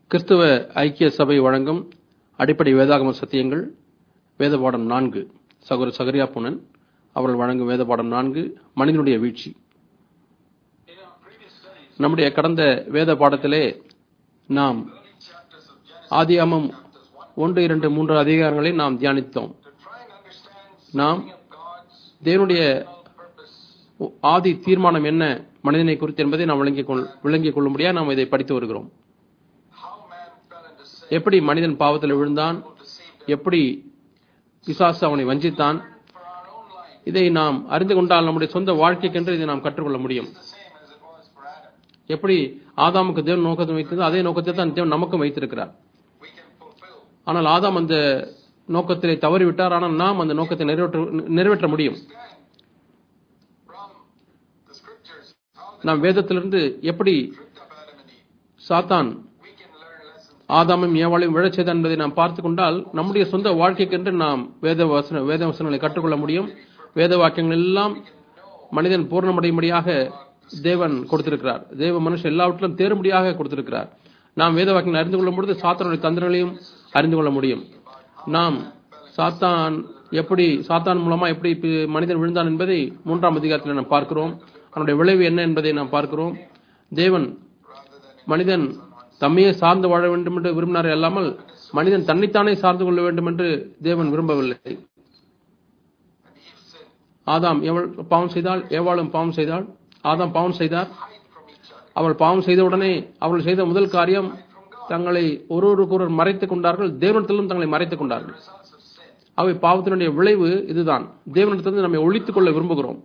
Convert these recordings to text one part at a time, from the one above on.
கிறிஸ்துவ ஐக்கிய சபை வழங்கும் அடிப்படை வேதாகம சத்தியங்கள் வேத பாடம் நான்கு சகோதர சகரியா புனன் அவர்கள் வழங்கும் வேத பாடம் நான்கு மனிதனுடைய வீழ்ச்சி நம்முடைய கடந்த வேத பாடத்திலே நாம் ஆதியாமம் ஒன்று இரண்டு மூன்று அதிகாரங்களை நாம் தியானித்தோம் நாம் தேவனுடைய ஆதி தீர்மானம் என்ன மனிதனை குறித்து என்பதை நாம் விளங்கிக் கொள் விளங்கிக் கொள்ளும்படியா நாம் இதை படித்து வருகிறோம் எப்படி மனிதன் பாவத்தில் விழுந்தான் எப்படி பிசாசு அவனை வஞ்சித்தான் இதை நாம் அறிந்து கொண்டால் நம்முடைய சொந்த வாழ்க்கைக்கென்று இதை நாம் கற்றுக்கொள்ள முடியும் எப்படி ஆதாமுக்கு தேவன் நோக்கத்தை வைத்தது அதே நோக்கத்தை தான் தேவன் நமக்கும் வைத்திருக்கிறார் ஆனால் ஆதாம் அந்த நோக்கத்திலே தவறிவிட்டார் ஆனால் நாம் அந்த நோக்கத்தை நிறைவேற்ற நிறைவேற்ற முடியும் நாம் வேதத்திலிருந்து எப்படி சாத்தான் ஆதாமும் ஏவாளையும் விழச் செய்தான் என்பதை நாம் பார்த்து கொண்டால் நம்முடைய சொந்த வாழ்க்கைக்கென்று நாம் வேத வசன வேத வசனங்களை கற்றுக்கொள்ள முடியும் வேத வாக்கியங்கள் எல்லாம் மனிதன் பூர்ணமடையும்படியாக தேவன் கொடுத்திருக்கிறார் தேவ மனுஷன் எல்லாவற்றிலும் தேரும்படியாக கொடுத்திருக்கிறார் நாம் வேத வாக்கியங்களை அறிந்து கொள்ளும் பொழுது சாத்தானுடைய தந்திரங்களையும் அறிந்து கொள்ள முடியும் நாம் சாத்தான் எப்படி சாத்தான் மூலமா எப்படி மனிதன் விழுந்தான் என்பதை மூன்றாம் அதிகாரத்தில் நாம் பார்க்கிறோம் அவனுடைய விளைவு என்ன என்பதை நாம் பார்க்கிறோம் தேவன் மனிதன் தம்மையே சார்ந்து வாழ வேண்டும் என்று விரும்பினார் அல்லாமல் மனிதன் தன்னைத்தானே சார்ந்து கொள்ள வேண்டும் என்று தேவன் விரும்பவில்லை ஆதாம் எவள் பாவம் செய்தால் ஏவாளும் பாவம் செய்தாள் ஆதாம் பாவம் செய்தார் அவள் பாவம் செய்தவுடனே அவள் செய்த முதல் காரியம் தங்களை ஒருவருக்கொருவர் மறைத்துக் கொண்டார்கள் தேவனிடத்திலும் தங்களை மறைத்துக் கொண்டார்கள் அவை பாவத்தினுடைய விளைவு இதுதான் தேவனிடத்திலிருந்து நம்மை ஒழித்துக் கொள்ள விரும்புகிறோம்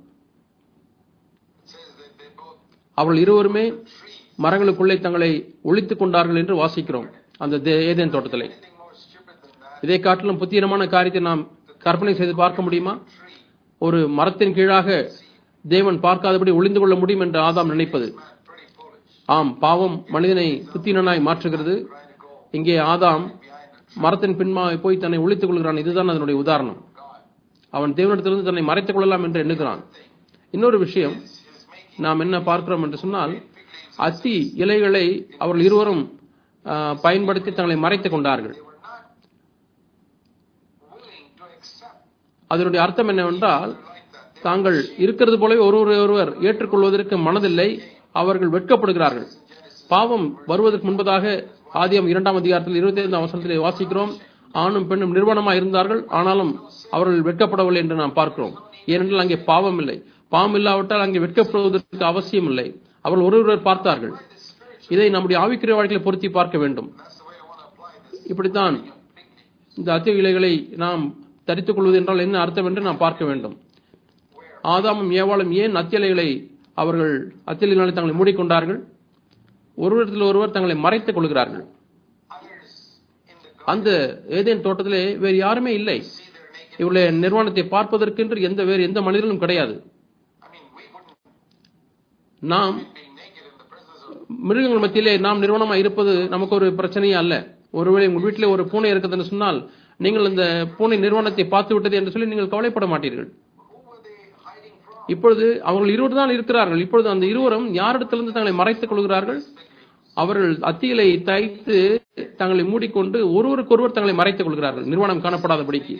அவர்கள் இருவருமே மரங்களுக்குள்ளே தங்களை ஒழித்துக் கொண்டார்கள் என்று வாசிக்கிறோம் அந்த ஏதேன் தோட்டத்திலே இதை காட்டிலும் புத்தீனமான காரியத்தை நாம் கற்பனை செய்து பார்க்க முடியுமா ஒரு மரத்தின் கீழாக தேவன் பார்க்காதபடி ஒளிந்து கொள்ள முடியும் என்று ஆதாம் நினைப்பது ஆம் பாவம் மனிதனை புத்தீனனாய் மாற்றுகிறது இங்கே ஆதாம் மரத்தின் பின்மா போய் தன்னை ஒழித்துக் கொள்கிறான் இதுதான் அதனுடைய உதாரணம் அவன் தேவனிடத்திலிருந்து தன்னை மறைத்துக் கொள்ளலாம் என்று எண்ணுகிறான் இன்னொரு விஷயம் நாம் என்ன பார்க்கிறோம் என்று சொன்னால் அத்தி இலைகளை அவர்கள் இருவரும் பயன்படுத்தி தங்களை மறைத்துக் கொண்டார்கள் அதனுடைய அர்த்தம் என்னவென்றால் தாங்கள் இருக்கிறது போலவே ஒருவர் ஒருவர் ஏற்றுக்கொள்வதற்கு மனதில்லை அவர்கள் வெட்கப்படுகிறார்கள் பாவம் வருவதற்கு முன்பதாக ஆதியம் இரண்டாம் அதிகாரத்தில் இருபத்தி ஐந்தாம் அவசரத்திலே வாசிக்கிறோம் ஆணும் பெண்ணும் நிறுவனமாக இருந்தார்கள் ஆனாலும் அவர்கள் வெட்கப்படவில்லை என்று நாம் பார்க்கிறோம் ஏனென்றால் அங்கே பாவம் இல்லை பாவம் இல்லாவிட்டால் அங்கே வெட்கப்படுவதற்கு அவசியம் இல்லை அவர்கள் ஒருவர் பார்த்தார்கள் இதை நம்முடைய ஆவிக்குரிய வாழ்க்கையை பொருத்தி பார்க்க வேண்டும் இப்படித்தான் இந்த அத்திய இலைகளை நாம் தரித்துக் கொள்வது என்றால் என்ன அர்த்தம் என்று நாம் பார்க்க வேண்டும் ஆதாமும் ஏவாளும் ஏன் அத்தியலைகளை அவர்கள் அத்தியலினாலே தங்களை மூடிக்கொண்டார்கள் ஒருவரிடத்தில் ஒருவர் தங்களை மறைத்துக் கொள்கிறார்கள் அந்த ஏதேன் தோட்டத்திலே வேறு யாருமே இல்லை இவருடைய நிர்வாணத்தை பார்ப்பதற்கென்று எந்த வேறு எந்த மனிதனும் கிடையாது நாம் மிருகங்கள் மத்தியிலே நாம் நிறுவனமாக இருப்பது நமக்கு ஒரு பிரச்சனையே அல்ல ஒருவேளை உங்கள் வீட்டில் ஒரு பூனை இருக்குதுன்னு சொன்னால் நீங்கள் இந்த பூனை நிறுவனத்தை பார்த்து விட்டது என்று சொல்லி நீங்கள் கவலைப்பட மாட்டீர்கள் இப்பொழுது அவர்கள் இருவர் தான் இருக்கிறார்கள் இப்பொழுது அந்த இருவரும் யாரிடத்திலிருந்து தங்களை மறைத்துக் கொள்கிறார்கள் அவர்கள் அத்தியலை தைத்து தங்களை மூடிக்கொண்டு ஒருவருக்கொருவர் தங்களை மறைத்துக் கொள்கிறார்கள் நிறுவனம் காணப்படாதபடிக்கு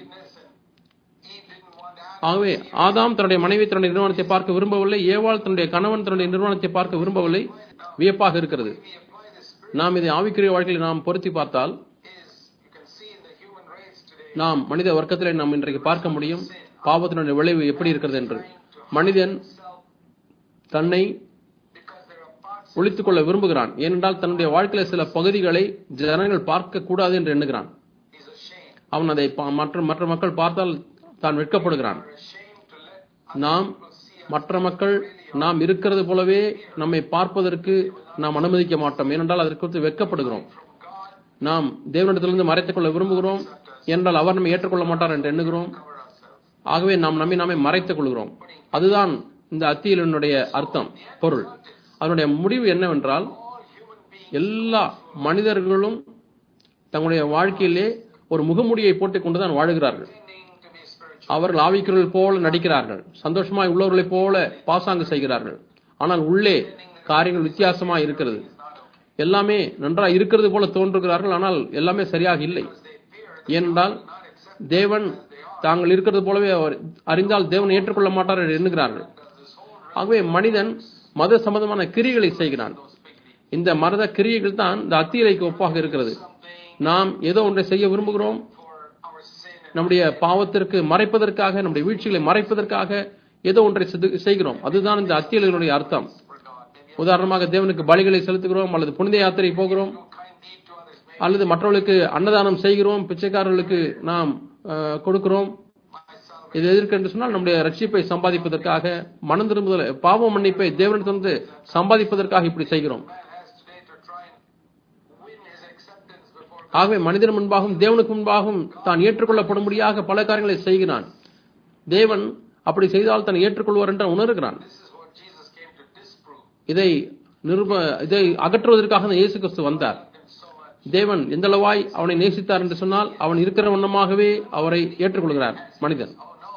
ஆகவே ஆதாம் தன்னுடைய மனைவி தன்னுடைய நிறுவனத்தை பார்க்க விரும்பவில்லை ஏவாள் தன்னுடைய கணவன் தன்னுடைய நிறுவனத்தை பார்க்க விரும்பவில்லை வியப்பாக இருக்கிறது நாம் இதை ஆவிக்குரிய வாழ்க்கையில் நாம் பொருத்தி பார்த்தால் நாம் மனித வர்க்கத்திலே நாம் இன்றைக்கு பார்க்க முடியும் பாவத்தினுடைய விளைவு எப்படி இருக்கிறது என்று மனிதன் தன்னை ஒழித்துக் கொள்ள விரும்புகிறான் ஏனென்றால் தன்னுடைய வாழ்க்கையில சில பகுதிகளை ஜனங்கள் பார்க்க கூடாது என்று எண்ணுகிறான் அவன் அதை மற்ற மற்ற மக்கள் பார்த்தால் தான் வெட்கப்படுகிறான் நாம் மற்ற மக்கள் நாம் இருக்கிறது போலவே நம்மை பார்ப்பதற்கு நாம் அனுமதிக்க மாட்டோம் ஏனென்றால் அதற்கு குறித்து வெட்கப்படுகிறோம் நாம் தேவனிடத்திலிருந்து மறைத்துக் கொள்ள விரும்புகிறோம் என்றால் அவர் நம்மை ஏற்றுக்கொள்ள மாட்டார் என்று எண்ணுகிறோம் ஆகவே நாம் நம்மை நாமே மறைத்துக் கொள்கிறோம் அதுதான் இந்த அத்தியலினுடைய அர்த்தம் பொருள் அதனுடைய முடிவு என்னவென்றால் எல்லா மனிதர்களும் தங்களுடைய வாழ்க்கையிலே ஒரு முகமுடியை போட்டுக் கொண்டுதான் வாழுகிறார்கள் அவர்கள் ஆவிக்கிறவர்கள் போல நடிக்கிறார்கள் சந்தோஷமாய் உள்ளவர்களைப் போல பாசாங்கு செய்கிறார்கள் ஆனால் உள்ளே காரியங்கள் வித்தியாசமா இருக்கிறது எல்லாமே நன்றாக இருக்கிறது போல தோன்றுகிறார்கள் ஆனால் எல்லாமே சரியாக இல்லை ஏனென்றால் தேவன் தாங்கள் இருக்கிறது போலவே அவர் அறிந்தால் தேவன் ஏற்றுக்கொள்ள மாட்டார் என்று எண்ணுகிறார்கள் ஆகவே மனிதன் மத சம்பந்தமான கிரியைகளை செய்கிறான் இந்த மத கிரியைகள் தான் இந்த அத்தியலைக்கு ஒப்பாக இருக்கிறது நாம் ஏதோ ஒன்றை செய்ய விரும்புகிறோம் நம்முடைய பாவத்திற்கு மறைப்பதற்காக நம்முடைய வீழ்ச்சிகளை மறைப்பதற்காக ஏதோ ஒன்றை சிது- செய்கிறோம் அதுதான் இந்த அத்தியலைகளுடைய அர்த்தம் உதாரணமாக தேவனுக்கு பலிகளை செலுத்துகிறோம் அல்லது புனித யாத்திரை போகிறோம் அல்லது மற்றவர்களுக்கு அன்னதானம் செய்கிறோம் பிச்சைக்காரர்களுக்கு நாம் அஹ், கொடுக்கிறோம் இது எதற்கு என்று சொன்னால் நம்முடைய ரட்சிப்பை சம்பாதிப்பதற்காக மனம் திரும்புதல் பாவ மன்னிப்பை தேவனிடத்திலிருந்து சம்பாதிப்பதற்காக இப்படி செய்கிறோம் ஆகவே மனிதன் முன்பாகவும் தேவனுக்கு முன்பாகவும் தான் ஏற்றுக்கொள்ளப்படும்படியாக பல காரியங்களை செய்கிறான் தேவன் அப்படி செய்தால் தான் ஏற்றுக்கொள்வார் என்று உணர்கிறான் இதை நிருப இதை அகற்றுவதற்காக தான் இயேசு கிறிஸ்து வந்தார் தேவன் எந்தளவாய் அவனை நேசித்தார் என்று சொன்னால் அவன் இருக்கிற வண்ணமாகவே அவரை ஏற்றுக்கொள்கிறார் மனிதன்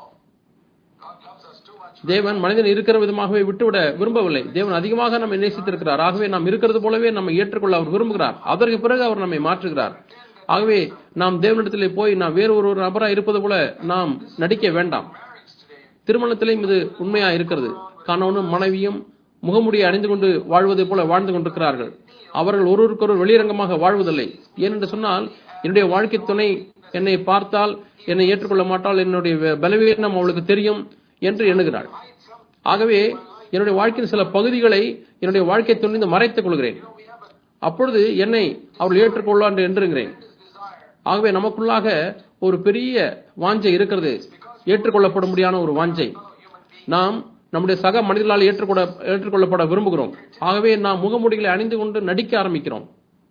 தேவன் மனிதன் இருக்கிற விதமாகவே விட்டுவிட விரும்பவில்லை தேவன் அதிகமாக நம்மை நேசித்திருக்கிறார் ஆகவே நாம் இருக்கிறது போலவே நம்மை ஏற்றுக்கொள்ள அவர் விரும்புகிறார் அதற்கு பிறகு அவர் நம்மை மாற்றுகிறார் ஆகவே நாம் தேவனிடத்திலே போய் நாம் வேறு ஒரு நபராக இருப்பது போல நாம் நடிக்க வேண்டாம் திருமணத்திலேயும் இது உண்மையா இருக்கிறது கணவனும் மனைவியும் முகமுடியை அணிந்து கொண்டு வாழ்வதை போல வாழ்ந்து கொண்டிருக்கிறார்கள் அவர்கள் ஒருவருக்கொருவர் வெளிரங்கமாக வாழ்வதில்லை ஏனென்று சொன்னால் என்னுடைய வாழ்க்கை துணை என்னை பார்த்தால் என்னை ஏற்றுக்கொள்ள மாட்டால் என்னுடைய வெ- பலவீனம் அவளுக்கு தெரியும் என்று எண்ணுகிறாள் ஆகவே என்னுடைய வாழ்க்கையின் சில பகுதிகளை என்னுடைய வாழ்க்கை துணிந்து மறைத்துக் கொள்கிறேன் அப்பொழுது என்னை அவள் ஏற்றுக்கொள்வார் என்று எண்ணுகிறேன் ஆகவே நமக்குள்ளாக ஒரு பெரிய வாஞ்சை இருக்கிறது ஏற்றுக்கொள்ளப்படும்படியான ஒரு வாஞ்சை நாம் நம்முடைய சக மனிதர்களால் ஏற்றுக்கொள்ள ஏற்றுக்கொள்ளப்பட விரும்புகிறோம் ஆகவே நாம் முகமூடிகளை அணிந்து கொண்டு நடிக்க ஆரம்பிக்கிறோம்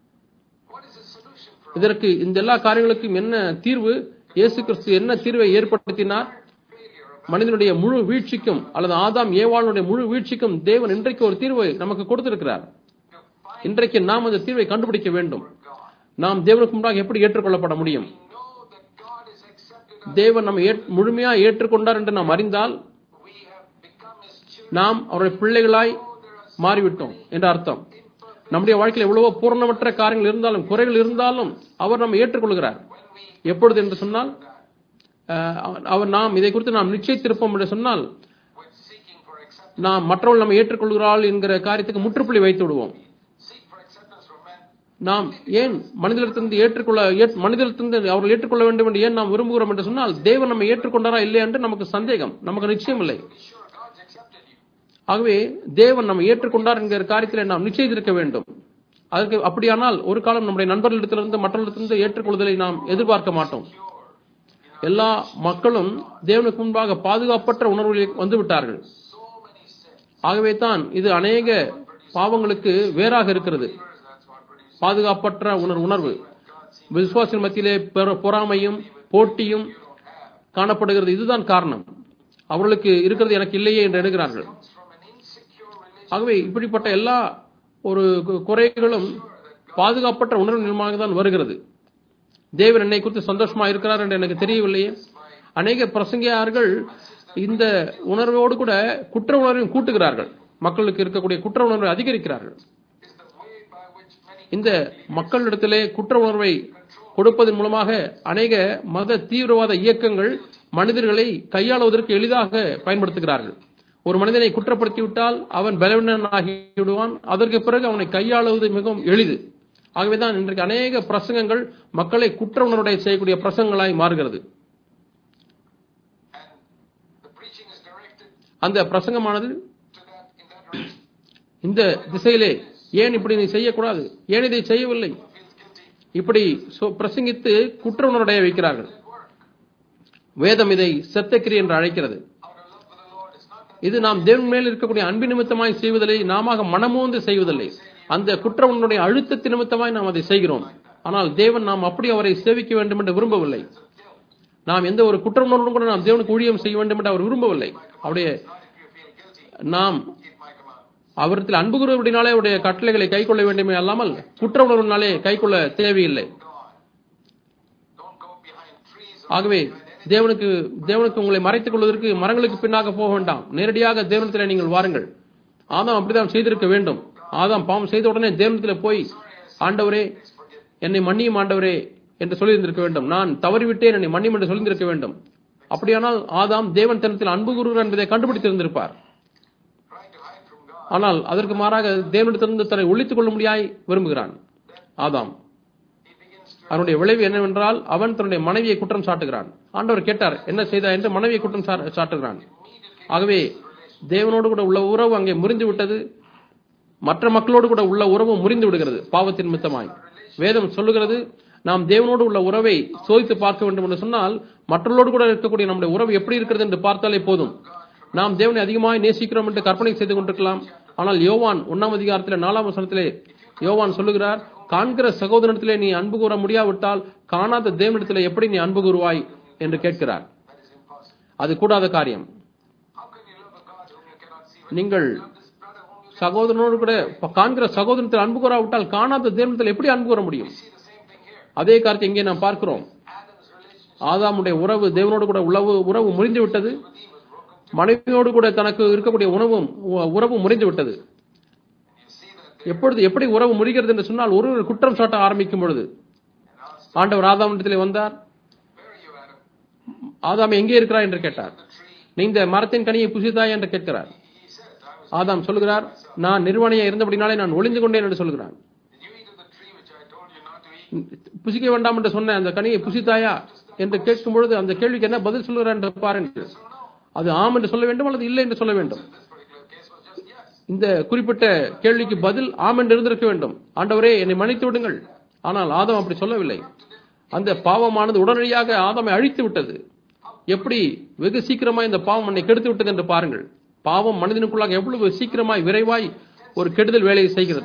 இதற்கு இந்த எல்லா காரியங்களுக்கும் என்ன தீர்வு இயேசு கிறிஸ்து என்ன தீர்வை ஏற்படுத்தினார் மனிதனுடைய முழு வீழ்ச்சிக்கும் அல்லது ஆதாம் ஏவாளுடைய முழு வீழ்ச்சிக்கும் தேவன் இன்றைக்கு ஒரு தீர்வை நமக்கு கொடுத்திருக்கிறார் இன்றைக்கு நாம் அந்த தீர்வை கண்டுபிடிக்க வேண்டும் நாம் தேவனுக்கு முன்பாக எப்படி ஏற்றுக்கொள்ளப்பட முடியும் தேவன் நம்மை ஏற்- முழுமையா ஏற்றுக்கொண்டார் என்று நாம் அறிந்தால் நாம் அவருடைய பிள்ளைகளாய் மாறிவிட்டோம் என்ற அர்த்தம் நம்முடைய வாழ்க்கையில் எவ்வளவோ பூரணமற்ற காரியங்கள் இருந்தாலும் குறைகள் இருந்தாலும் அவர் நம்மை ஏற்றுக்கொள்கிறார் எப்பொழுது என்று சொன்னால் அஹ், அவர்- அவர் நாம் இதை குறித்து நாம் நிச்சயித்திருப்போம் என்று சொன்னால் நாம் மற்றவர்கள் நம்மை ஏற்றுக்கொள்கிறாள் என்கிற காரியத்துக்கு முற்றுப்புள்ளி வைத்து விடுவோம் நாம் ஏன் மனிதத்திலிருந்து ஏற்றுக்கொள்ள ஏற்- மனிதத்திலிருந்து அவர்கள் ஏற்றுக்கொள்ள வேண்டும் என்று ஏன் நாம் விரும்புகிறோம் என்று சொன்னால் தேவன் நம்மை ஏற்றுக்கொண்டாரா இல்லையா என்று நமக்கு சந்தேகம் நமக்கு நிச்சயம் இல்லை ஆகவே தேவன் நம்மை ஏற்றுக்கொண்டார் என்கிற காரியத்தில் நாம் நிச்சயித்திருக்க வேண்டும் அதற்கு அப்படியானால் ஒரு காலம் நம்முடைய நண்பர்களிடத்திலிருந்து மற்றவர்களிடத்திலிருந்து ஏற்றுக்கொள்வதை நாம் எதிர்பார்க்க மாட்டோம் எல்லா மக்களும் தேவனுக்கு முன்பாக பாதுகாப்பற்ற உணர்வுகளில் வந்து விட்டார்கள் ஆகவே தான் இது அநேக பாவங்களுக்கு வேறாக இருக்கிறது பாதுகாப்பற்ற உணர் உணர்வு விசுவாசின் மத்தியிலே பெற- பொறாமையும் போட்டியும் காணப்படுகிறது இதுதான் காரணம் அவர்களுக்கு இருக்கிறது எனக்கு இல்லையே என்று எண்ணுகிறார்கள் ஆகவே இப்படிப்பட்ட எல்லா ஒரு கு- குறைகளும் பாதுகாப்பற்ற உணர்வு நிலமாக தான் வருகிறது தேவன் என்னை குறித்து சந்தோஷமா இருக்கிறார் என்று எனக்கு தெரியவில்லையே அநேக பிரசங்கியார்கள் இந்த உணர்வோடு கூட குற்ற உணர்வையும் கூட்டுகிறார்கள் மக்களுக்கு இருக்கக்கூடிய குற்ற உணர்வை அதிகரிக்கிறார்கள் இந்த மக்களிடத்திலே குற்ற உணர்வை கொடுப்பதன் மூலமாக அநேக மத தீவிரவாத இயக்கங்கள் மனிதர்களை கையாளுவதற்கு எளிதாக பயன்படுத்துகிறார்கள் ஒரு மனிதனை குற்றப்படுத்திவிட்டால் அவன் பலவீனனாகி விடுவான் அதற்கு பிறகு அவனை கையாளுவது மிகவும் எளிது ஆகவேதான் இன்றைக்கு அநேக பிரசங்கங்கள் மக்களை குற்ற உணர்வுடைய செய்யக்கூடிய பிரசங்கங்களாய் மாறுகிறது And the preaching is directed அந்த பிரசங்கமானது to that in that direction. இந்த திசையிலே ஏன் இப்படி நீ செய்யக்கூடாது ஏன் இதை செய்யவில்லை Feels guilty. இப்படி சொ- பிரசங்கித்து குற்ற உணர்வுடைய வைக்கிறார்கள் வேதம் இதை செத்தக்கிரி என்று அழைக்கிறது Out of love for the Lord, it's not that இது நாம் தேவன் மேல் இருக்கக்கூடிய அன்பு நிமித்தமாய் செய்வதில்லை நாம மனமோந்து செய்வதில்லை அந்த குற்ற உணர்வுடைய அழுத்தத்து நிமித்தமாய் நாம் அதை செய்கிறோம் ஆனால் தேவன் நாம் அப்படி அவரை சேவிக்க வேண்டும் என்று விரும்பவில்லை நாம் எந்த ஒரு குற்ற உணர்வும் கூட நாம் தேவனுக்கு ஊழியம் செய்ய வேண்டும் என்று அவர் விரும்பவில்லை அவருடைய not if you feel guilty, நாம் keep my command. அவரிடத்தில் அன்பு கூறுவதினாலே அவருடைய கட்டளைகளை கைக்கொள்ள வேண்டுமே அல்லாமல் குற்ற உணர்வினாலே கைக்கொள்ள தேவையில்லை God. Don't go behind trees or ஆகவே தேவனுக்கு தேவனுக்கு உங்களை மறைத்துக் கொள்வதற்கு மரங்களுக்கு பின்னாக போக வேண்டாம் நேரடியாக தேவனத்தில் நீங்கள் வாருங்கள் ஆதாம் அப்படித்தான் செய்திருக்க வேண்டும் God ஆதாம் பாவம் செய்த உடனே தேவனத்தில் போய் ஆண்டவரே என்னை மன்னியும் ஆண்டவரே என்று சொல்லியிருந்திருக்க வேண்டும் நான் தவறிவிட்டேன் என்னை மன்னியும் என்று சொல்லியிருந்திருக்க வேண்டும் அப்படியானால் ஆதாம் தேவன் தனத்தில் அன்பு கூறுகிறார் என்பதை கண்டுபிடித்திருந்திருப்பார் trying to hide from God. ஆனால் அதற்கு மாறாக தேவனிடத்திலிருந்து தன்னை ஒழித்துக் கொள்ள முடியாய் விரும்புகிறான் ஆதாம் He begins to அவனுடைய விளைவு என்னவென்றால் அவன் தன்னுடைய மனைவியை குற்றம் சாட்டுகிறான் ஆண்டவர் கேட்டார் என்ன செய்தா என்று மனைவியை குற்றம் சா- சாட்டுகிறான் ஆகவே தேவனோடு கூட உள்ள உறவு அங்கே முறிந்து விட்டது மற்ற மக்களோடு கூட உள்ள உறவு முறிந்து விடுகிறது பாவத்தின் நிமித்தமாய் வேதம் சொல்லுகிறது நாம் தேவனோடு உள்ள உறவை சோதித்து பார்க்க வேண்டும் என்று சொன்னால் மற்றவர்களோடு கூட இருக்கக்கூடிய நம்முடைய உறவு எப்படி இருக்கிறது என்று பார்த்தாலே போதும் நாம் தேவனை அதிகமாய் நேசிக்கிறோம் என்று கற்பனை செய்து கொண்டிருக்கலாம் ஆனால் யோவான் ஒன்னாம் அதிகாரத்தில் நாலாம் வசனத்திலே யோவான் சொல்லுகிறார் காண்கிற சகோதரத்திலே நீ அன்பு கூற முடியாவிட்டால் காணாத தேவனிடத்திலே எப்படி நீ அன்பு கூறுவாய் என்று கேட்கிறார் that is impossible. அது கூடாத காரியம் How can you love a God whom you cannot see? நீங்கள் Love this brother whom you சகோதரனோடு கூட காண்கிற சகோதரத்தில் அன்பு கூறாவிட்டால் காணாத தேவனத்தில் எப்படி அன்பு கூற முடியும் see the same thing here. அதே காரியத்தை இங்கே நாம் பார்க்கிறோம் Adam's relationship ஆதாமுடைய உறவு தேவனோடு கூட உறவு உறவு முறிந்து விட்டது with Eve was broken. மனைவியோடு கூட தனக்கு இருக்கக்கூடிய உணவும் உ- உறவு முறிந்து விட்டது And you see that எப்பொழுது எப்படி உறவு முறிகிறது என்று சொன்னால் ஒரு ஒரு குற்றம் சாட்ட ஆரம்பிக்கும் பொழுது and asked, ஆண்டவர் ஆதாமிடத்திலே வந்தார் Where are you, Adam? ஆதாம் எங்கே இருக்கிறாய் என்று கேட்டார் The tree. நீ இந்த மரத்தின் கனியை புசித்தாய் என்று கேட்கிறார் He says, I was. ஆதாம் சொல்லுகிறார் நான் நிர்வாணியா இருந்தபடினாலே நான் ஒளிந்து கொண்டேன் என்று சொல்கிறான் Did you eat of the tree which I told you not to eat? புசிக்க வேண்டாம் என்று சொன்ன அந்த கனியை புசித்தாயா என்று கேட்கும் பொழுது அந்த கேள்விக்கு என்ன பதில் சொல்கிறார் என்று பாருங்கள் So no. அது ஆம் என்று சொல்ல வேண்டும் அல்லது இல்லை என்று சொல்ல வேண்டும் This particular case was just yes. இந்த குறிப்பிட்ட கேள்விக்கு பதில் ஆம் என்று இருந்திருக்க வேண்டும் ஆண்டவரே என்னை மன்னித்து விடுங்கள் ஆனால் ஆதம் அப்படி சொல்லவில்லை அந்த பாவமானது உடனடியாக ஆதாமை அழித்து விட்டது எப்படி வெகு சீக்கிரமாய் இந்த பாவம் என்னை கெடுத்து விட்டது என்று பாருங்கள் பாவம் மனிதனுக்குள்ளாக எவ்வளவு சீக்கிரமாய் விரைவாய் ஒரு கெடுதல் வேலையை செய்கிறது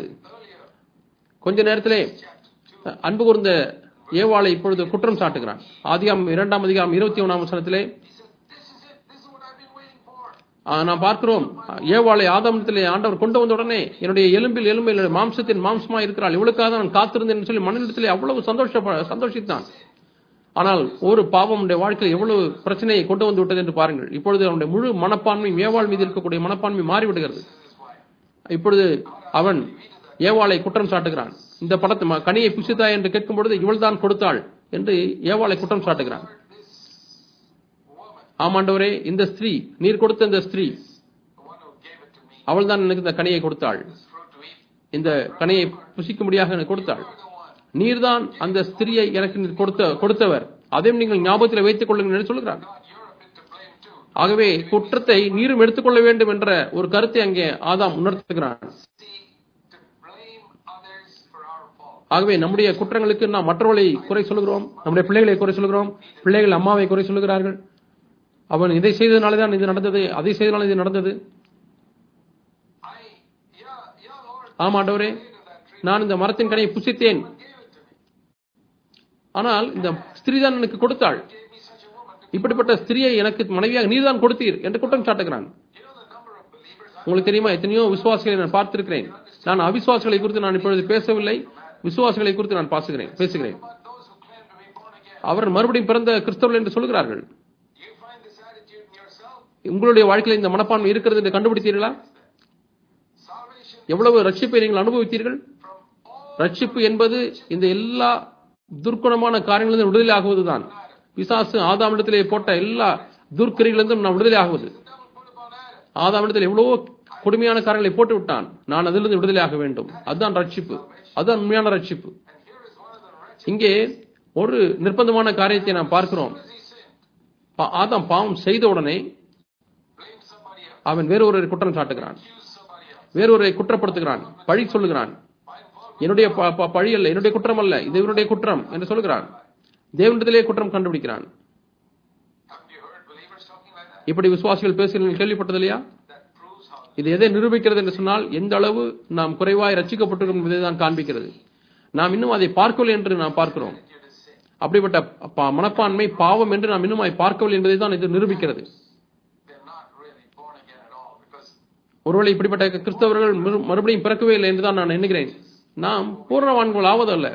கொஞ்ச நேரத்திலே அன்பு கூர்ந்த ஏவாளை இப்பொழுது குற்றம் சாட்டுகிறான் ஆதிகாம் இரண்டாம் அதிகாரம் இருபத்தி ஒன்றாம் வசனத்திலே He said, This is it. This is what I've been waiting for. ஆ, நாம் பார்க்கிறோம் ஏவாளை ஆதாமத்திலே ஆண்டவர் கொண்டு வந்த உடனே என்னுடைய எலும்பில் எலும்பில் என்னுடைய மாம்சத்தின் மாம்சமா இருக்கிறாள் இவளுக்காக நான் காத்திருந்தேன் என்று சொல்லி மனிதத்திலே அவ்வளவு சந்தோஷ சந்தோஷித்தான் ஆனால் ஒரு பாவம் அவனுடைய வாழ்க்கையில் எவ்வளவு பிரச்சனையை கொண்டு வந்து விட்டது என்று பாருங்கள் இப்பொழுது அவனுடைய முழு மனப்பான்மையும் ஏவாள் மீது இருக்கக்கூடிய மனப்பான்மை மாறிவிடுகிறது இப்பொழுது அவன் ஏவாளை குற்றம் சாட்டுகிறான் இந்த படத்தை ம- கனியை புசித்தாய் என்று கேட்கும் பொழுது இவள் தான் கொடுத்தாள் என்று ஏவாளை குற்றம் சாட்டுகிறான் ஆமாண்டவரே இந்த ஸ்திரீ நீர் கொடுத்த இந்த ஸ்திரீ The one who gave it to me. அவள் தான் எனக்கு இந்த கனியை கொடுத்தாள் This fruit to eat. இந்த கனியை புசிக்கும்படியாக எனக்கு கொடுத்தாள் You're the one. நீர்தான் அந்த ஸ்திரியை எனக்கு நீர் கொடுத்த கொடுத்தவர் அதையும் நீங்கள் ஞாபகத்தில் வைத்துக் கொள்ளுங்கள் என்று சொல்கிறார் God, you're a bit to blame too. ஆகவே குற்றத்தை நீரும் எடுத்துக்கொள்ள வேண்டும் என்ற ஒரு கருத்தை அங்கே ஆதாம் உணர்த்துகிறான் See, to blame others for our fault. ஆகவே நம்முடைய குற்றங்களுக்கு நாம் மற்றவர்களை குறை சொல்கிறோம் நம்முடைய பிள்ளைகளை குறை சொல்கிறோம் பிள்ளைகள் அம்மாவை குறை சொல்கிறார்கள் அவன் இதை செய்ததுனால தான் இது நடந்தது அதை செய்ததுனால இது நடந்தது I, yeah, yeah, Lord, ஆமா ஆண்டவரே ate of that tree. நான் இந்த மரத்தின் கனியை புசித்தேன் Gave it to me. ஆனால் இந்த ஸ்திரீ தான் எனக்கு கொடுத்தாள் Gave me such a woman. To, இப்படிப்பட்ட ஸ்திரியை எனக்கு மனைவியாக நீர்தான் கொடுத்தீர் என்று குற்றம் சாட்டுகிறான் you know the number of believers I உங்களுக்கு தெரியுமா எத்தனையோ விசுவாசிகளை நான் பார்த்திருக்கிறேன் நான் அவிசுவாசிகளை குறித்து நான் இப்பொழுது பேசவில்லை விசுவாசிகளை குறித்து நான் பாசுகிறேன் பேசுகிறேன் about those who claim to be born again. அவர் மறுபடியும் பிறந்த கிறிஸ்தவர்கள் என்று சொல்கிறார்கள் Do you find this attitude in yourself? உங்களுடைய வாழ்க்கையில் இந்த மனப்பான்மை இருக்கிறது என்று கண்டுபிடித்தீர்களா Salvation எவ்வளவு ரட்சிப்பை நீங்கள் அனுபவித்தீர்கள் from all ரட்சிப்பு என்பது இந்த எல்லா துர்க்குணமான காரியங்களிலிருந்து விடுதலை ஆகுவதுதான் பிசாசு ஆதாமிடத்திலே போட்ட எல்லா துர்க்கிரிகளிலிருந்தும் நாம் விடுதலை ஆகுவது the devil put upon Adam. ஆதாமிடத்தில் எவ்வளவோ கொடுமையான காரியங்களை போட்டு விட்டான் நான் அதிலிருந்து விடுதலை ஆக வேண்டும் அதுதான் ரட்சிப்பு அதுதான் உண்மையான ரட்சிப்பு And here is one of the wretched இங்கே ஒரு நிர்பந்தமான காரியத்தை நாம் பார்க்கிறோம் as he sinned. பா- ஆதாம் பாவம் செய்த உடனே Blame somebody else. அவன் வேறொருவரை குற்றம் சாட்டுகிறான் Accuse somebody else. வேறொருவரை குற்றப்படுத்துகிறான் பழி சொல்லுகிறான் Find fault. என்னுடைய ப- ப- பழி அல்ல என்னுடைய குற்றம் அல்ல இது இவனுடைய குற்றம் என்று சொல்கிறான் தேவனிடத்திலே குற்றம் கண்டுபிடிக்கிறான் Haven't you heard believers talking like that? இப்படி விசுவாசிகள் பேசுகிறீர்கள் கேள்விப்பட்டது இல்லையா That proves how இது எதை நிரூபிக்கிறது என்று சொன்னால் எந்த அளவு நாம் குறைவாய் ரட்சிக்கப்பட்டிருக்கும் என்பதை தான் காண்பிக்கிறது நாம் இன்னும் அதை பார்க்கவில்லை என்று நாம் பார்க்கிறோம் it is sin. அப்படிப்பட்ட ப- மனப்பான்மை பாவம் என்று நாம் இன்னும் பார்க்கவில்லை என்பதை தான் இது நிரூபிக்கிறது They're not really born again at all because ஒருவேளை இப்படிப்பட்ட கிறிஸ்தவர்கள் மறு- மறுபடியும் பிறக்கவே இல்லை என்று தான் நான் எண்ணுகிறேன் நாம் பூர்ணவான்கள் ஆவதல்ல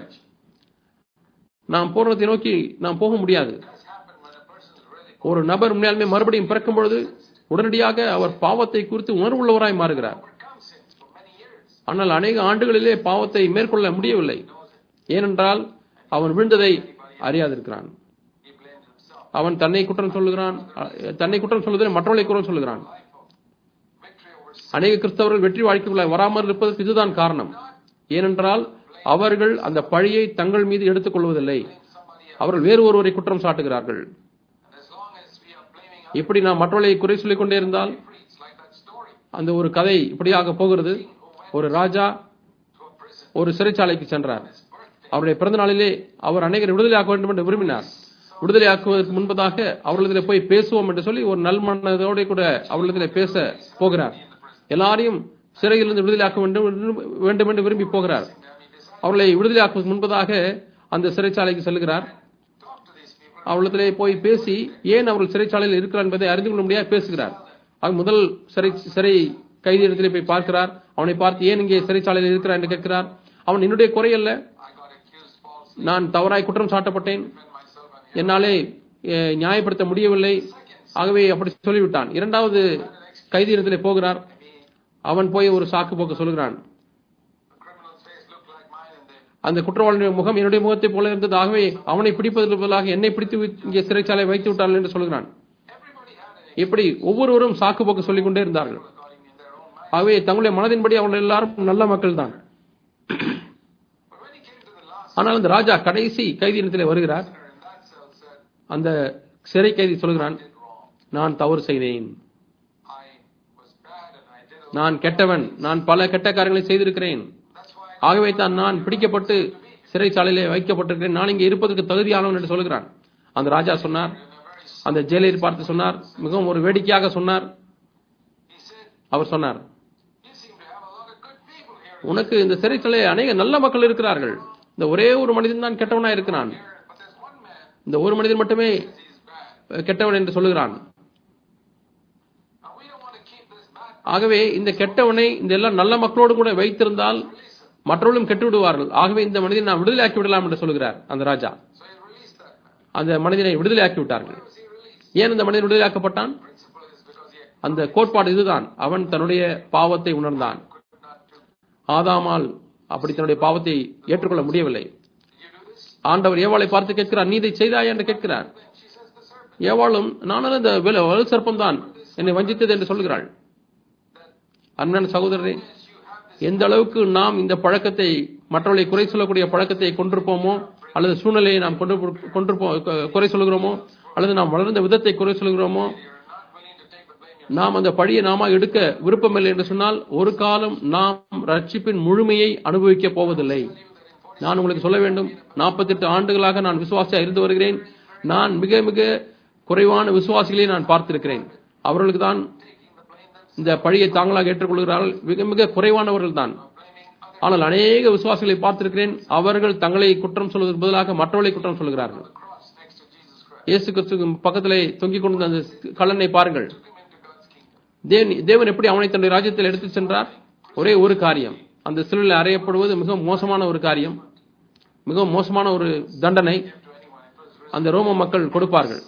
நாம் பூர்ணத்தை நோக்கி நாம் போக முடியாது it does happen when a person is really ஒரு நபர் உண்மையாலுமே மறுபடியும் பிறக்கும் பொழுது உடனடியாக அவர் பாவத்தை குறித்து உணர்வுள்ளவராய் மாறுகிறார் overcome sins for many years. ஆனால் அநேக ஆண்டுகளிலே பாவத்தை மேற்கொள்ள முடியவில்லை ஏனென்றால் அவன் விழுந்ததை அறியாதிருக்கிறான் He blamed himself. அவன் தன்னை குற்றம் சொல்லுகிறான் அஹ், தன்னை குற்றம் சொல்லுவதில் மற்றவர்களை குற்றம் சொல்லுகிறான் Victory over sin. அநேக கிறிஸ்தவர்கள் வெற்றி வாழ்க்கைக்குள்ள வராமல் இருப்பதற்கு இதுதான் காரணம் ஏனென்றால் அவர்கள் அந்த பழியை தங்கள் மீது எடுத்துக் கொள்வதில்லை Somebody else. அவர்கள் வேறு ஒருவரை குற்றம் சாட்டுகிறார்கள் And as long as we are blaming இப்படி நாம் மற்றவர்களை குறை சொல்லிக் கொண்டே இருந்தால் others, it's like that story அந்த ஒரு கதை இப்படியாக போகிறது ஒரு ராஜா to a prison. ஒரு சிறைச்சாலைக்கு சென்றார் His birthday. அவருடைய பிறந்த நாளிலே அவர் அநேகரை விடுதலையாக்க வேண்டும் என்று விரும்பினார் விடுதலையாக்குவதற்கு முன்பதாக அவர்களிடத்தில் போய் பேசுவோம் என்று சொல்லி ஒரு நல் மனதோட கூட அவர்களிடத்தில் பேச போகிறார் எல்லாரையும் சிறையிலிருந்து விடுதலையாக்க வேண்டும் என்று- வேண்டும் என்று விரும்பி போகிறார் அவர்களை விடுதலையாக்குவதற்கு முன்பதாக அந்த சிறைச்சாலைக்கு செல்கிறார் Talk to these people. அவர்களிடத்திலே போய் பேசி ஏன் அவர்கள் சிறைச்சாலையில் இருக்கிறார் என்பதை அறிந்து கொள்ள முடியாது பேசுகிறார் அவர் முதல் சிறை சிறை கைதியிடத்திலே போய் பார்க்கிறார் அவனை பார்த்து ஏன் இங்கே சிறைச்சாலையில் இருக்கிறார் என்று கேட்கிறார் அவன் என்னுடைய குறை அல்ல I got accused falsely. நான் தவறாய் குற்றம் சாட்டப்பட்டேன் Defend myself and என்னாலே அஹ், நியாயப்படுத்த முடியவில்லை ஆகவே அப்படி சொல்லிவிட்டான் இரண்டாவது கைதியிடத்திலே போகிறார் அவன் போய் ஒரு சாக்கு போக்க சொல்கிறான் the criminal's face looked like mine and they அந்த குற்றவாளியுடைய முகம் என்னுடைய முகத்தை போல இருந்தது ஆகவே அவனை பிடிப்பதற்கு பதிலாக என்னை பிடித்து வி- இங்கே சிறைச்சாலை வைத்து விட்டார்கள் என்று சொல்கிறான் everybody had an இப்படி ஒவ்வொருவரும் சாக்கு போக்கு சொல்லிக் கொண்டே இருந்தார்கள் according in their own mind. ஆகவே தங்களுடைய மனதின்படி அவர்கள் எல்லாரும் நல்ல மக்கள் தான் But when he came to the last ஆனால் அந்த ராஜா கடைசி கைதியிடத்திலே வருகிறார் prisoner in that cell said, அந்த சிறை கைதி சொல்கிறான் did wrong. நான் தவறு செய்தேன் I was bad and I did a நான் கெட்டவன் நான் பல கெட்ட காரியங்களை செய்திருக்கிறேன் That's why ஆகவே தான் நான் பிடிக்கப்பட்டு சிறைச்சாலையிலே வைக்கப்பட்டிருக்கிறேன் நான் இங்கே இருப்பதற்கு தகுதியானவன் என்று சொல்கிறான் அந்த ராஜா சொன்னார் in a very அந்த ஜெயிலர் பார்த்து சொன்னார் மிகவும் ஒரு வேடிக்கையாக சொன்னார் he said, அவர் சொன்னார் You seem to have a lot of good people here, உனக்கு இந்த சிறைச்சாலையில் அநேக நல்ல மக்கள் இருக்கிறார்கள் இந்த ஒரே ஒரு மனிதன் தான் கெட்டவனா இருக்கிறான் here, but there's one man இந்த ஒரு மனிதன் மட்டுமே he's bad. அஹ், கெட்டவன் என்று சொல்லுகிறான் Now we don't want to keep this bad ஆகவே இந்த கெட்டவனை இந்த எல்லா நல்ல மக்களோடு கூட வைத்திருந்தால் மற்றவர்களும் கெட்டு விடுவார்கள் ஆகவே இந்த மனிதனை நாம் விடுதலையாக்கி விடலாம் என்று சொல்கிறார் அந்த ராஜா So he released that man. அந்த மனிதனை விடுதலையாக்கி விட்டார்கள் Why was he released? ஏன் இந்த மனிதன் விடுதலையாக்கப்பட்டான் Principle is because he அந்த கோட்பாடு இதுதான் அவன் தன்னுடைய பாவத்தை உணர்ந்தான் could not do. ஆதாமால் அப்படி தன்னுடைய பாவத்தை ஏற்றுக்கொள்ள முடியவில்லை Did you do this? ஆண்டவர் ஏவாளை பார்த்து கேட்கிறார் நீ இதை செய்தாய் என்று கேட்கிறார் Then she says the serpent. ஏவாளும் நானும் இந்த வெல- வலு சர்ப்பம் தான் என்னை வஞ்சித்தது என்று சொல்கிறாள் அன்பான சகோதரரே Yes, you have this. எந்த அளவுக்கு நாம் இந்த பழக்கத்தை மற்றவர்களை குறை சொல்லக்கூடிய பழக்கத்தை கொண்டிருப்போமோ அல்லது சூழ்நிலையை நாம் கொண்டு கொண்டிருப்போம் கு- குறை சொல்கிறோமோ அல்லது நாம் வளர்ந்த விதத்தை குறை சொல்கிறோமோ You're not willing to take the blame yourself. நாம் அந்த பழியை நாம எடுக்க விருப்பமில்லை என்று சொன்னால் ஒரு காலம் நாம் ரட்சிப்பின் முழுமையை அனுபவிக்க போவதில்லை நான் உங்களுக்கு சொல்ல வேண்டும் 48 ஆண்டுகளாக நான் விசுவாசியா இருந்து வருகிறேன் நான் மிக மிக குறைவான விசுவாசிகளை நான் பார்த்திருக்கிறேன் அவர்களுக்கு தான் இந்த பழியை தாங்களாக ஏற்றுக்கொள்கிறார்கள் மிக மிக குறைவானவர்கள் தான் ஆனால் அநேக விசுவாசிகளை பார்த்திருக்கிறேன் அவர்கள் தங்களை குற்றம் சொல்வதற்கு பதிலாக மற்றவர்களை குற்றம் சொல்கிறார்கள் Cross next to Jesus Christ. இயேசு கிறிஸ்துக்கு பக்கத்திலே தொங்கிக் கொண்டிருந்த அந்த கல்லனை பாருங்கள் Took him into God's kingdom. தேவன் தேவன் எப்படி அவனை தன்னுடைய ராஜ்யத்தில் எடுத்துச் சென்றார் ஒரே ஒரு காரியம் அந்த சிலுவையில் அறையப்படுவது மிகவும் மோசமான ஒரு காரியம் மிகவும் மோசமான ஒரு தண்டனை To anyone. It was really அந்த ரோம மக்கள் கொடுப்பார்கள்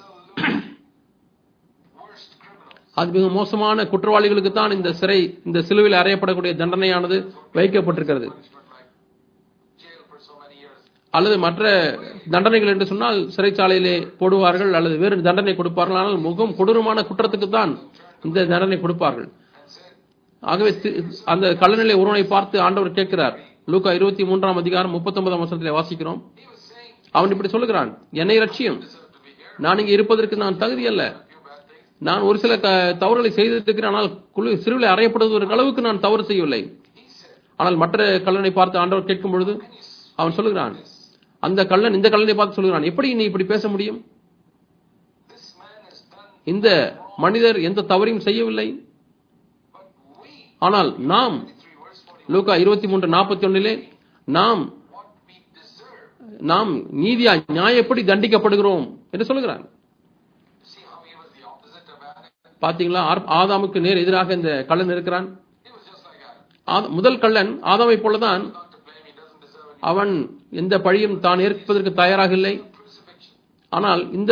worst criminals. அது மிக மோசமான குற்றவாளிகளுக்கு தான் இந்த சிறை இந்த சிலுவையில் அறையப்படக்கூடிய தண்டனையானது வைக்கப்பட்டிருக்கிறது Punishment like jail for so many years. அல்லது மற்ற தண்டனைகள் என்று சொன்னால் சிறைச்சாலையிலே போடுவார்கள் அல்லது வேறு தண்டனை கொடுப்பார்கள் ஆனால் மிகவும் கொடூரமான குற்றத்துக்கு தான் இந்த தண்டனை கொடுப்பார்கள் ஆகவே தி- அந்த கல்லநிலை ஒருவனை பார்த்து ஆண்டவர் கேட்கிறார் லூக்கா இருபத்தி மூன்றாம் அதிகாரம் முப்பத்தொன்பதாம் வசனத்திலே வாசிக்கிறோம் He was saying, அவன் இப்படி சொல்லுகிறான் என்னை ரட்சியும் deserve to be here. நான் இங்கே இருப்பதற்கு நான் தகுதி அல்ல Few bad things. நான் ஒரு சில க- தவறுகளை செய்திருக்கிறேன் ஆனால் குழு சிறுவில் அறையப்படுவதற்கு அளவுக்கு நான் தவறு செய்யவில்லை He said, ஆனால் மற்ற கல்லனை பார்த்து ஆண்டவர் கேட்கும் பொழுது அவன் சொல்லுகிறான் அந்த கள்ளன் இந்த கல்லனை பார்த்து சொல்லுகிறான் எப்படி நீ இப்படி பேச முடியும் This man has done, இந்த மனிதர் எந்த தவறையும் செய்யவில்லை but we, ஆனால் நாம் 3 verse 40, லூக்கா இருபத்தி மூன்று நாற்பத்தி ஒன்னிலே நாம் what we deserve. நாம் நீதியா நியாயப்படி தண்டிக்கப்படுகிறோம் என்று சொல்லுகிறான் See how he was the opposite of Adam? பாத்தீங்களா ஆர்- ஆதாமுக்கு நேர் எதிராக இந்த கள்ளன் இருக்கிறான் He was just like Adam. ஆத- முதல் கள்ளன் ஆதாமை போலதான் Not to blame, he doesn't deserve any அவன் எந்த பழியும் தான் ஏற்பதற்கு தயாராக இல்லை crucifixion. ஆனால் இந்த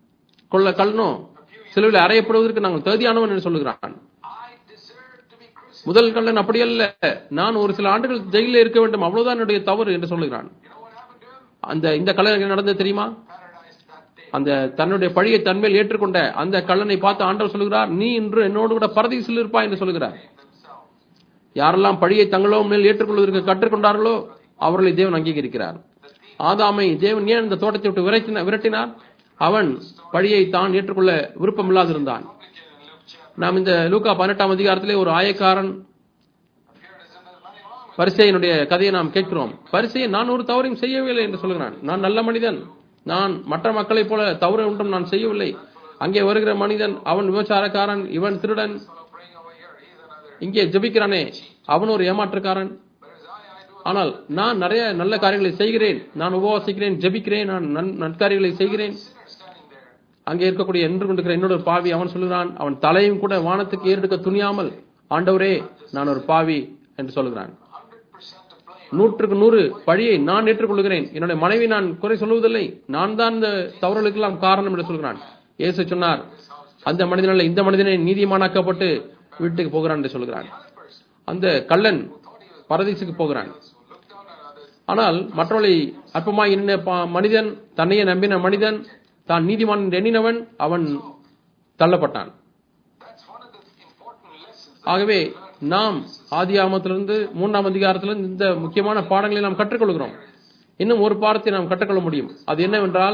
கொள்ள கள்ளனோ சிலுவையில் அறையப்படுவதற்கு நாங்கள் தகுதியானவன் என்று சொல்லுகிறான் I deserve to be crucified. முதல் கள்ளன் அப்படி அல்ல நான் ஒரு சில ஆண்டுகள் ஜெயிலில் இருக்க வேண்டும் அவ்வளவுதான் என்னுடைய தவறு என்று சொல்லுகிறான் You know what happened to him? அந்த இந்த கள்ளன் என்ன நடந்தது தெரியுமா Paradise that day. அந்த தன்னுடைய பழியை தன்மேல் ஏற்றுக்கொண்ட அந்த கள்ளனை பார்த்து ஆண்டவர் சொல்லுகிறார் நீ இன்று என்னோடு கூட பரதீசில் இருப்பாய் என்று சொல்லுகிறார் Themselves. யாரெல்லாம் பழியை தங்களோ மேல் ஏற்றுக்கொள்வதற்கு கற்றுக்கொண்டார்களோ அவர்களை தேவன் அங்கீகரிக்கிறார் ஆதாமை தேவன் ஏன் இந்த தோட்டத்தை விட்டு விரட்டின விரட்டினார் அவன் பழியை தான் ஏற்றுக்கொள்ள விருப்பமில்லாதிருந்தான் Complicated in Luke chapter. நாம் இந்த லூக்கா பதினெட்டாம் அதிகாரத்திலே ஒரு ஆயக்காரன் Here it is, and there's nothing wrong with பரிசேயனுடைய கதையை நாம் கேட்கிறோம் பரிசேயன் நான் ஒரு தவறையும் செய்யவில்லை என்று சொல்கிறான் நான் நல்ல மனிதன் நான் மற்ற மக்களைப் போல தவறு ஒன்றும் நான் செய்யவில்லை அங்கே வருகிற மனிதன் அவன் விபச்சாரக்காரன் இவன் திருடன் it. Fellow praying over here, he's another. இங்கே ஜெபிக்கிறானே அவன் ஒரு ஏமாற்றுக்காரன் But as I, I do ஆனால் நான் நிறைய நல்ல காரியங்களை செய்கிறேன் நான் உபவாசிக்கிறேன் ஜெபிக்கிறேன் நான் நன்- நற்காரியங்களை செய்கிறேன் sinner standing there. அங்கே இருக்கக்கூடிய என்று கொண்டிருக்கிற என்னோட ஒரு பாவி அவன் சொல்லுகிறான் அவன் தலையும் கூட வானத்துக்கு ஏறெடுக்க துணியாமல் ஆண்டவரே நான் ஒரு பாவி என்று சொல்லுகிறான் 100% to blame. நூற்றுக்கு நூறு பழியை நான் ஏற்றுக்கொள்கிறேன் என்னுடைய மனைவி நான் குறை சொல்வதில்லை நான் தான் இந்த தவறுகளுக்கெல்லாம் காரணம் என்று சொல்கிறான் இயேசு சொன்னார் அந்த மனிதனல்ல இந்த மனிதனை நீதிமானாக்கப்பட்டு வீட்டுக்கு போகிறான் என்று சொல்கிறான் Other person அந்த கள்ளன் பரதீசுக்கு போகிறான் who looked down on others, ஆனால் மற்றவர்களை அற்பமாய் எண்ணின பா- மனிதன் தன்னையே நம்பின மனிதன் தான் நீதிமான் என்று எண்ணினவன் அவன் தள்ளப்பட்டான் that's one of the important lessons. ஆகவே நாம் ஆதியாமத்திலிருந்து மூன்றாம் அதிகாரத்திலிருந்து இந்த முக்கியமான பாடங்களை நாம் கற்றுக்கொள்கிறோம் இன்னும் ஒரு பாடத்தை நாம் கற்றுக்கொள்ள முடியும் அது என்னவென்றால்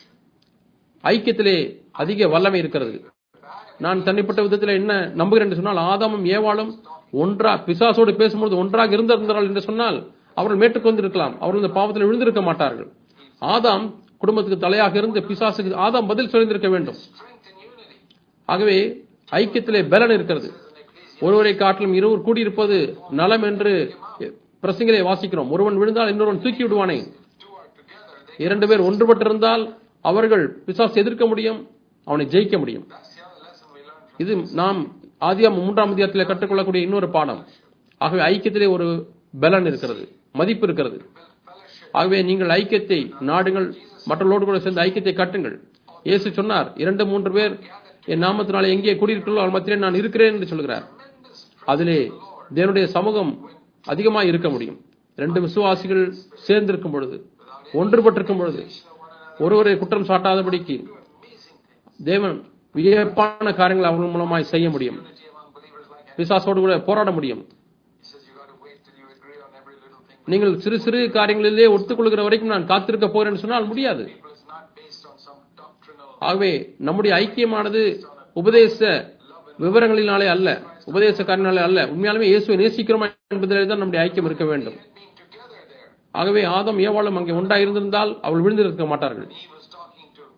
ஐக்கியத்திலே அதிக வல்லமை இருக்கிறது நான் தனிப்பட்ட விதத்தில் என்ன நம்புகிறேன் என்று சொன்னால் ஆதாமும் ஏவாளும் ஒன்றா பிசாசோடு பேசும்போது ஒன்றாக இருந்திருந்தார்கள் என்று சொன்னால் அவர்கள் மேட்டுக்கொண்டிருக்கலாம் அவர்கள் இந்த பாவத்தில் விழுந்திருக்க மாட்டார்கள் ஆதாம் குடும்பத்துக்கு தலையாக இருந்து பிசாசுக்கு ஆதாம் பதில் சொல்லியிருக்க வேண்டும் Strength in unity. ஆகவே ஐக்கியத்திலே பலன் இருக்கிறது ஒருவரை காட்டிலும் இருவர் கூடியிருப்பது நலம் என்று பிரசங்கிலே வாசிக்கிறோம் ஒருவன் விழுந்தால் இன்னொருவன் தூக்கி விடுவானே Two are together. They, இரண்டு பேர் ஒன்றுபட்டிருந்தால் அவர்கள் பிசாசு எதிர்க்க முடியும் அவனை ஜெயிக்க முடியும் that's the other lesson we learned from இது நாம் ஆதியாம் மூன்றாம் அதிகாரத்தில் கற்றுக்கொள்ளக்கூடிய இன்னொரு பாடம் ஆகவே ஐக்கியத்திலே ஒரு பலன் இருக்கிறது மதிப்பு இருக்கிறது fellowship. ஆகவே நீங்கள் ஐக்கியத்தை நாடுகள் மற்றவர்களோடு கூட சேர்ந்து ஐக்கியத்தை கட்டுங்கள் இயேசு சொன்னார் இரண்டு மூன்று பேர் என் நாமத்தினாலே எங்கே குடியிருக்கிறோ அவள் மத்தியிலே நான் இருக்கிறேன் என்று சொல்கிறார் அதிலே தேவனுடைய சமூகம் அதிகமாக இருக்க முடியும் ரெண்டு விசுவாசிகள் சேர்ந்திருக்கும் பொழுது ஒன்றுபட்டிருக்கும் பொழுது ஒருவரை குற்றம் சாட்டாதபடிக்கு தேவன் வியப்பான காரியங்களை அவர்கள் மூலமாய் செய்ய முடியும் Unity among believers like that. பிசாசோடு கூட போராட முடியும் He says you got to wait till you agree on every little thing. நீங்கள் சிறு சிறு காரியங்களிலே ஒத்துக்கொள்கிற வரைக்கும் நான் காத்திருக்க போறேன் என்று சொன்னால் முடியாது People, it's not based on some doctrinal ஆகவே நம்முடைய ஐக்கியமானது உபதேச விவரங்களினாலே அல்ல உபதேச காரியனாலே அல்ல உண்மையாலுமே இயேசுவை நேசிக்கிறோம் என்பதிலே தான் நம்முடைய ஐக்கியம் இருக்க வேண்டும் being together there. ஆகவே ஆதம் ஏவாளும் அங்கே ஒன்றாக இருந்திருந்தால் அவள் விழுந்திருக்க மாட்டார்கள் He was talking to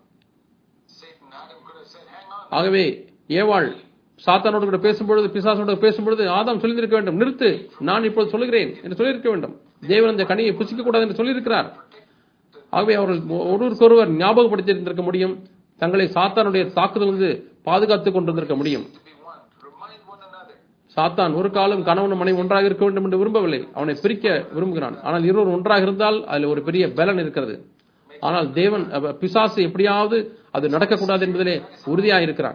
Satan. Adam could have said, hang on. ஆகவே ஏவாள் சாத்தானோடு கூட பேசும்பொழுது பிசாசோடு பேசும்பொழுது ஆதாம் சொல்லியிருக்க வேண்டும் நிறுத்து நான் இப்பொழுது சொல்லுகிறேன் என்று சொல்லியிருக்க வேண்டும் தேவன் அந்த கனியை புசிக்க கூடாது என்று சொல்லியிருக்கிறார் ஆகவே அவர்கள் ஒருவருக்கொருவர் ஞாபகப்படுத்தி இருந்திருக்க முடியும் தங்களை சாத்தானுடைய தாக்குதலிருந்து பாதுகாத்துக் கொண்டிருந்திருக்க முடியும் To be one. To remind one another. சாத்தான் ஒரு காலம் கணவன் மனைவி ஒன்றாக இருக்க வேண்டும் என்று விரும்பவில்லை அவனை பிரிக்க விரும்புகிறான் ஆனால் இருவர் ஒன்றாக இருந்தால் அதில் ஒரு பெரிய பலன் இருக்கிறது ஆனால் தேவன் அவ- பிசாசு எப்படியாவது அது நடக்கக்கூடாது என்பதிலே உறுதியாக இருக்கிறான்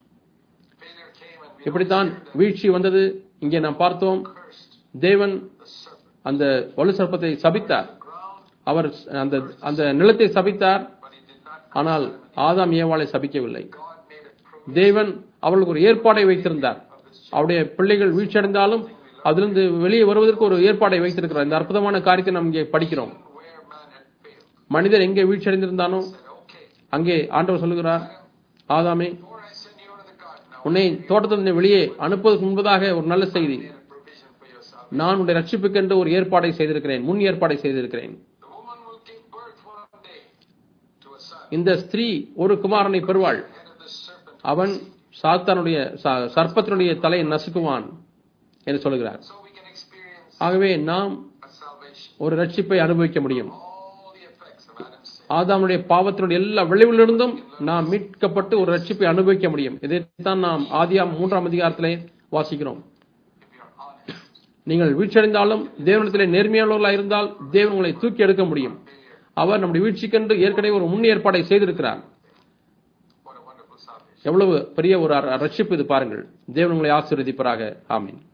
Failure came and we இப்படித்தான் வீழ்ச்சி வந்தது இங்கே நாம் பார்த்தோம் cursed தேவன் the serpent. அந்த வலு சர்ப்பத்தை சபித்தார் Ground, அவர் அந்த அந்த நிலத்தை சபித்தார் but he did not. ஆனால் ஆதாம் ஏவாளை சபிக்கவில்லை God made a provision தேவன் அவளுக்கு ஒரு ஏற்பாடை வைத்திருந்தார் அவருடைய பிள்ளைகள் வீழ்ச்சியடைந்தாலும் அதிலிருந்து வெளியே வருவதற்கு ஒரு ஏற்பாடை வைத்திருக்கிறார் இந்த அற்புதமான காரியத்தை நாம் இங்கே படிக்கிறோம் where man had failed. மனிதன் எங்கே வீழ்ச்சியடைந்திருந்தானோ Said, okay, அங்கே ஆண்டவர் சொல்லுகிறார் ஆதாமே before I send you out of the garden, now உன்னை தோட்டத்திலிருந்து வெளியே அனுப்புவதற்கு முன்பதாக ஒரு நல்ல செய்தி I made a provision for your salvation. நான் உன்னுடைய ரட்சிப்புக்கென்று ஒரு ஏற்பாடை செய்திருக்கிறேன் முன் ஏற்பாடை செய்திருக்கிறேன் The woman will give birth one day to a son. இந்த ஸ்திரீ ஒரு குமாரனை பெறுவாள் Head of the serpent. அவன் சாத்தானுடைய ச- சர்ப்பத்தினுடைய தலையை நசுக்குவான் என்று சொல்லுகிறார் So we can experience ஆகவே நாம் a salvation. ஒரு ரட்சிப்பை அனுபவிக்க முடியும் All the effects of Adam's sin. ஆதாமுடைய பாவத்தினுடைய எல்லா விளைவிலிருந்தும் நாம் மீட்கப்பட்டு ஒரு ரட்சிப்பை அனுபவிக்க முடியும் இதைத்தான் நாம் ஆதியாம் மூன்றாம் அதிகாரத்திலே வாசிக்கிறோம் If you're honest, நீங்கள் வீழ்ச்சியடைந்தாலும் தேவனிடத்திலே நேர்மையானவர்களாக இருந்தால் தேவன் உங்களை தூக்கி எடுக்க முடியும் அவர் நம்முடைய வீழ்ச்சிக்கென்று ஏற்கனவே ஒரு முன் ஏற்பாடை செய்திருக்கிறார் what a wonderful salvation. எவ்வளவு பெரிய ஒரு ர- ரட்சிப்பு இது பாருங்கள் தேவன் உங்களை ஆசீர்வதிப்பாராக ஆமீன்